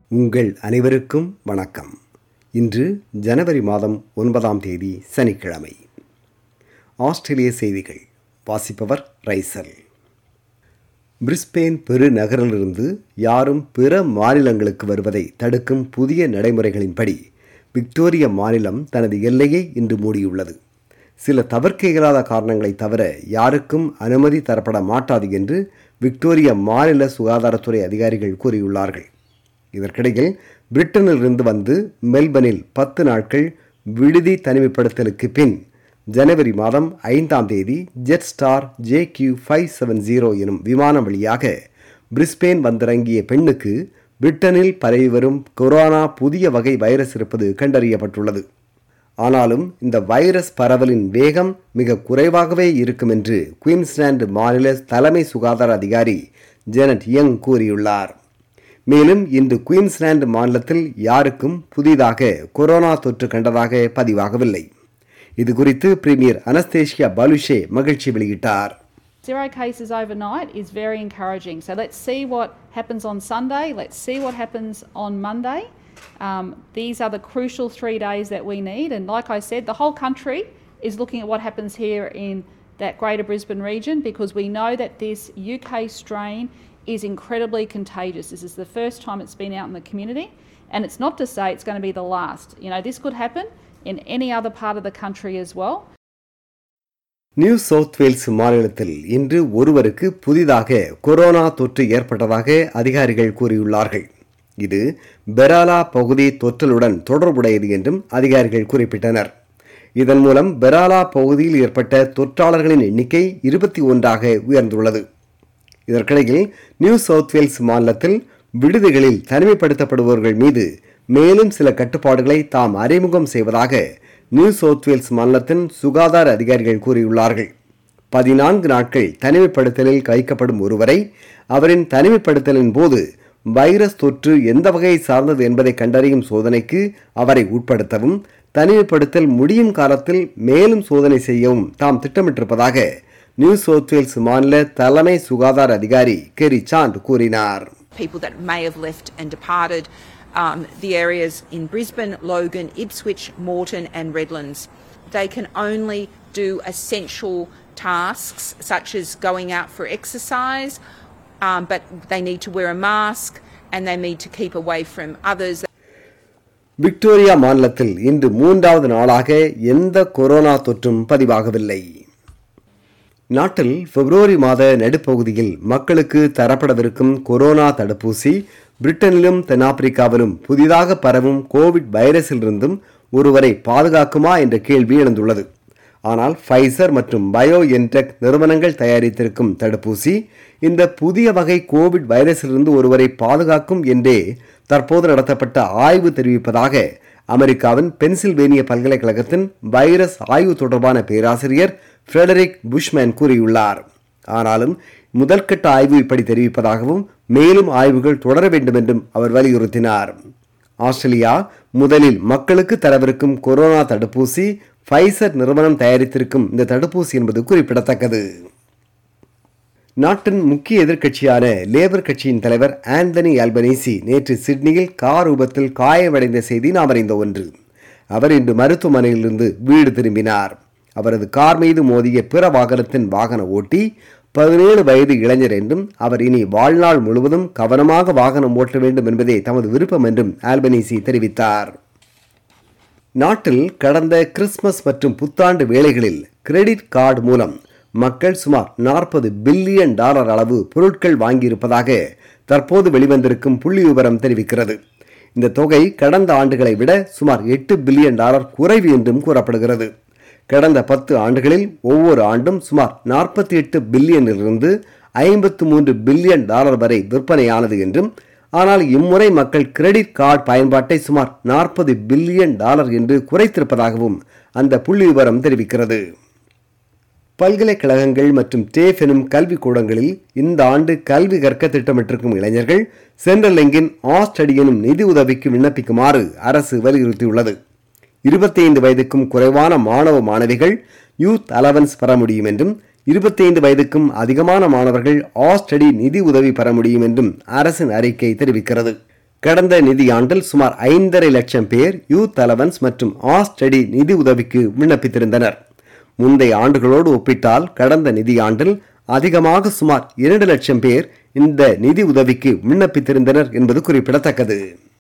உங்கள் அனைவருக்கும் வணக்கம் இன்று ஜனவரி மாதம் ஒன்பதாம் தேதி சனிக்கிழமை ஆஸ்திரேலிய செய்திகள் வாசிப்பவர் ரைசல் பிரிஸ்பெயின் பெருநகரிலிருந்து யாரும் பிற மாநிலங்களுக்கு வருவதை தடுக்கும் புதிய நடைமுறைகளின்படி விக்டோரிய மாநிலம் தனது எல்லையை இன்று மூடியுள்ளது சில தவிர்க்க இயலாத காரணங்களை தவிர யாருக்கும் அனுமதி தரப்பட மாட்டாது என்று விக்டோரிய மாநில சுகாதாரத்துறை அதிகாரிகள் கூறியுள்ளார்கள் இதற்கிடையில் பிரிட்டனிலிருந்து வந்து மெல்பனில் பத்து நாட்கள் விடுதி தனிமைப்படுத்தலுக்கு பின் ஜனவரி மாதம் ஐந்தாம் தேதி Jetstar J Q five seven zero எனும் விமானம் வழியாக பிரிஸ்பேன் வந்திறங்கிய பெண்ணுக்கு பிரிட்டனில் பரவி வரும் கொரோனா புதிய வகை வைரஸ் இருப்பது கண்டறியப்பட்டுள்ளது ஆனாலும் இந்த வைரஸ் பரவலின் வேகம் மிக குறைவாகவே இருக்கும் என்று குயின்ஸ்லாந்து மாநில தலைமை சுகாதார அதிகாரி ஜெனட் யங் கூறியுள்ளார் மேலும் இன்று குயின்ஸ்லாந்து மாநிலத்தில் யாருக்கும் புதிதாக கொரோனா தொற்று கண்டதாக பதிவாகவில்லை இது குறித்து பிரீமியர் அனஸ்தேஷியா பலுஷே மகிழ்ச்சி வெளியிட்டார் Zero cases overnight is very encouraging. So let's see what happens on Sunday. Let's see what happens on Monday. Um, these are the crucial three days that we need. And like I said, the whole country is looking at what happens here in that Greater Brisbane region because we know that this UK strain is incredibly contagious. This is the first time it's been out in the community. And it's not to say it's going to be the last. You know, this could happen in any other part of the country as well. New South Wales மாநிலத்தில் இன்று ஒருவருக்கு புதிதாக corona தொற்று ஏற்பட்டதாக அதிகாரிகள் கூறியுள்ளார்கள் இது பெராலா பகுதி தொற்றலுடன் தொடர்புடையது என்றும் அதிகாரிகள் குறிப்பிட்டனர் இதன் மூலம் பெராலா பகுதியில் ஏற்பட்ட தொற்றாளர்களின் எண்ணிக்கை இருபத்தி ஒன்றாக உயர்ந்துள்ளது இதற்கிடையில் நியூ சவுத் வேல்ஸ் மாநிலத்தில் விடுதிகளில் தனிமைப்படுத்தப்படுபவர்கள் மீது மேலும் சில கட்டுப்பாடுகளை தாம் அறிமுகம் செய்வதாக நியூ சவுத் வேல்ஸ் மாநிலத்தின் சுகாதார அதிகாரிகள் கூறியுள்ளார்கள் பதினான்கு நாட்கள் தனிமைப்படுத்தலில் வைக்கப்படும் ஒருவரை அவரின் தனிமைப்படுத்தலின் போது வைரஸ் தொற்று எந்த வகையை சார்ந்தது என்பதை கண்டறியும் சோதனைக்கு அவரை உட்படுத்தவும் தனிமைப்படுத்தல் முடியும் காலத்தில் மேலும் சோதனை செய்யவும் தாம் திட்டமிட்டிருப்பதாக நியூ சவுத் வேல்ஸ் மாநில தலைமை சுகாதார அதிகாரி கெரி சாண்ட் கூறினார் people that may have left and departed um, the areas in Brisbane, Logan, Ipswich, Moreton, and Redlands. They can only do essential tasks such as going out for exercise, um, but they need to wear a mask and they need to keep away from others. Victoria மாநிலத்தில் இன்று மூன்றாவது நாளாக எந்த corona தொற்றும் பதிவாகவில்லை நாட்டில் பிப்ரவரி மாத நடுப்பகுதியில் மக்களுக்கு தரப்படவிருக்கும் corona தடுப்பூசி பிரிட்டனிலும் தென்னாப்பிரிக்காவிலும் புதிதாக பரவும் கோவிட் வைரஸிலிருந்தும் ஒருவரை பாதுகாக்குமா என்ற கேள்வி எழுந்துள்ளது ஆனால் ஃபைசர் மற்றும் பயோ என்டெக் நிறுவனங்கள் தயாரித்திருக்கும் தடுப்பூசி இந்த புதிய வகை கோவிட் வைரஸிலிருந்து ஒருவரை பாதுகாக்கும் என்றே தற்போது நடத்தப்பட்ட ஆய்வு தெரிவிப்பதாக அமெரிக்காவின் பென்சில்வேனிய பல்கலைக்கழகத்தின் வைரஸ் ஆய்வு தொடர்பான பேராசிரியர் ஃப்ரெடரிக் புஷ்மேன் கூறியுள்ளார் ஆனாலும் முதல்கட்ட ஆய்வு இப்படி தெரிவிப்பதாகவும் மேலும் ஆய்வுகள் தொடர வேண்டும் என்றும் அவர் வலியுறுத்தினார் ஆஸ்திரேலியா முதலில் மக்களுக்கு தரவிருக்கும் கொரோனா தடுப்பூசி ஃபைசர் நிறுவனம் தயாரித்திருக்கும் இந்த தடுப்பூசி என்பது குறிப்பிடத்தக்கது நாட்டின் முக்கிய எதிர்க்கட்சியான லேபர் கட்சியின் தலைவர் ஆந்தனி அல்பனீசி நேற்று சிட்னியில் கார் விபத்தில் காயமடைந்த செய்தி நாம் அறிந்த ஒன்று அவர் இன்று மருத்துவமனையிலிருந்து வீடு திரும்பினார் அவரது கார் மீது மோதிய பிற வாகனத்தின் வாகன ஓட்டி பதினேழு வயது இளைஞர் என்றும் அவர் இனி வாழ்நாள் முழுவதும் கவனமாக வாகனம் ஓட்ட வேண்டும் என்பதே தமது விருப்பம் என்றும் ஆல்பனீசி தெரிவித்தார் நாட்டில் கடந்த கிறிஸ்துமஸ் மற்றும் புத்தாண்டு வேளைகளில் கிரெடிட் கார்டு மூலம் மக்கள் சுமார் நாற்பது பில்லியன் டாலர் அளவு பொருட்கள் வாங்கியிருப்பதாக தற்போது வெளிவந்திருக்கும் புள்ளி விவரம் தெரிவிக்கிறது இந்த தொகை கடந்த ஆண்டுகளை விட சுமார் எட்டு பில்லியன் டாலர் குறைவு என்றும் கூறப்படுகிறது கடந்த பத்து ஆண்டுகளில் ஒவ்வொரு ஆண்டும் சுமார் நாற்பத்தி எட்டு பில்லியனிலிருந்து ஐம்பத்து மூன்று பில்லியன் டாலர் வரை விற்பனையானது என்றும் ஆனால் இம்முறை மக்கள் கிரெடிட் கார்டு பயன்பாட்டை சுமார் நாற்பது பில்லியன் டாலர் என்று குறைத்திருப்பதாகவும் அந்த புள்ளி விவரம் தெரிவிக்கிறது பல்கலைக்கழகங்கள் மற்றும் டேஃப் எனும் கல்வி கூடங்களில் இந்த ஆண்டு கல்வி கற்க திட்டமிட்டிருக்கும் இளைஞர்கள் சென்ட்ரல் லிங்கின் ஆஸ்டடி எனும் நிதி உதவிக்கு விண்ணப்பிக்குமாறு அரசு வலியுறுத்தியுள்ளது இருபத்தி ஐந்து வயதுக்கும் குறைவான மாணவ மாணவிகள் யூத் அலவன்ஸ் பெற முடியும் என்றும் இருபத்தைந்து வயதுக்கும் அதிகமான மாணவர்கள் ஆஸ்டடி நிதி உதவி பெற முடியும் என்றும் அரசின் அறிக்கை தெரிவிக்கிறது கடந்த நிதியாண்டில் சுமார் ஐந்தரை லட்சம் பேர் யூத் அலவன்ஸ் மற்றும் ஆஸ்டடி நிதி உதவிக்கு விண்ணப்பித்திருந்தனர் முந்தைய ஆண்டுகளோடு ஒப்பிட்டால் கடந்த நிதியாண்டில் அதிகமாக சுமார் இரண்டு லட்சம் பேர் இந்த நிதி உதவிக்கு விண்ணப்பித்திருந்தனர் என்பது குறிப்பிடத்தக்கது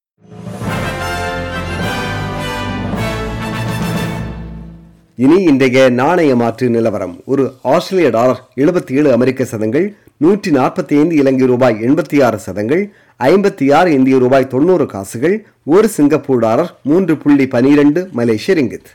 இனி இன்றைய நாணய மாற்று நிலவரம் ஒரு ஆஸ்திரேலிய டாலர் எழுபத்தி ஏழு அமெரிக்க சதங்கள் நூற்றி நாற்பத்தி ஐந்து இலங்கை ரூபாய் எண்பத்தி ஆறு சதங்கள் ஐம்பத்தி ஆறு இந்திய ரூபாய் தொண்ணூறு காசுகள் ஒரு சிங்கப்பூர் டாலர் மூன்று புள்ளி பனிரெண்டு மலேசிய ரிங்கித்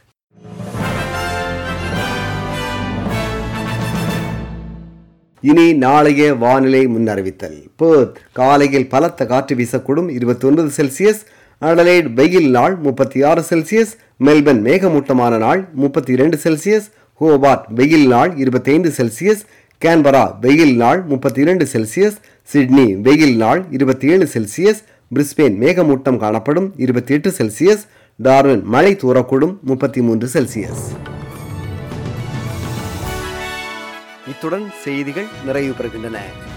இனி நாளைய வானிலை முன்னறிவித்தல் பேர்த் காலையில் பலத்த காற்று வீசக்கூடும் இருபத்தி ஒன்பது செல்சியஸ் அடலைட் வெயில் நாள் முப்பத்தி ஆறு செல்சியஸ் மெல்பர்ன் மேகமூட்டமான நாள் முப்பத்தி இரண்டு செல்சியஸ் ஹோபார்ட் வெயில் நாள் இருபத்தைந்து செல்சியஸ் கேன்பரா வெயில் நாள் முப்பத்தி இரண்டு செல்சியஸ் சிட்னி வெயில் நாள் இருபத்தி ஏழு செல்சியஸ் பிரிஸ்பெயின் மேகமூட்டம் காணப்படும் இருபத்தி எட்டு செல்சியஸ் டார்வின் மழை தூரக்கூடும் முப்பத்தி மூன்று செல்சியஸ் இத்துடன் செய்திகள் நிறைவு பெறுகின்றன